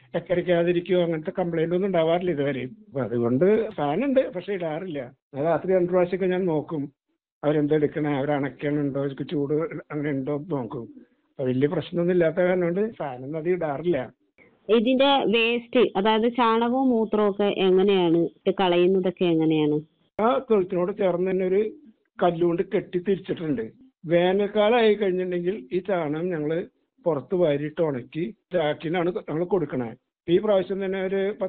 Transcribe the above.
ചക്കരിക്കാതിരിക്കുകയോ അങ്ങനത്തെ കംപ്ലൈന്റ് ഒന്നും ഉണ്ടാവാറില്ല ഇതുവരെ അപ്പൊ അതുകൊണ്ട് ഫാൻ ഉണ്ട് പക്ഷെ ഇടാറില്ല അത് രാത്രി രണ്ടു പ്രാവശ്യമൊക്കെ ഞാൻ നോക്കും അവരെന്തെടുക്കണേ അവരണക്കണുണ്ടോ അവർക്ക് ചൂട് അങ്ങനെ ഉണ്ടോ എന്ന് നോക്കും അപ്പൊ വലിയ പ്രശ്നമൊന്നും ഇല്ലാത്ത കാരണം കൊണ്ട് ഫാനൊന്നും അത് ഇടാറില്ല ഇതിന്റെ വേസ്റ്റ് അതായത് ചാണകവും മൂത്രവും ഒക്കെ എങ്ങനെയാണ് ഇത് കളയുന്നതൊക്കെ എങ്ങനെയാണ് ആ തൊഴുത്തിനോട് ചേർന്ന് തന്നെ ഒരു കല്ലുകൊണ്ട് കെട്ടി തിരിച്ചിട്ടുണ്ട് വേനൽക്കാലം ആയി കഴിഞ്ഞിട്ടുണ്ടെങ്കിൽ ഈ ചാണകം ഞങ്ങൾ പുറത്ത് വാരിയിട്ട് ഉണക്കി ചാക്കിനാണ് ഞങ്ങൾ കൊടുക്കണേ ഈ പ്രാവശ്യം തന്നെ ഒരു പത്ത്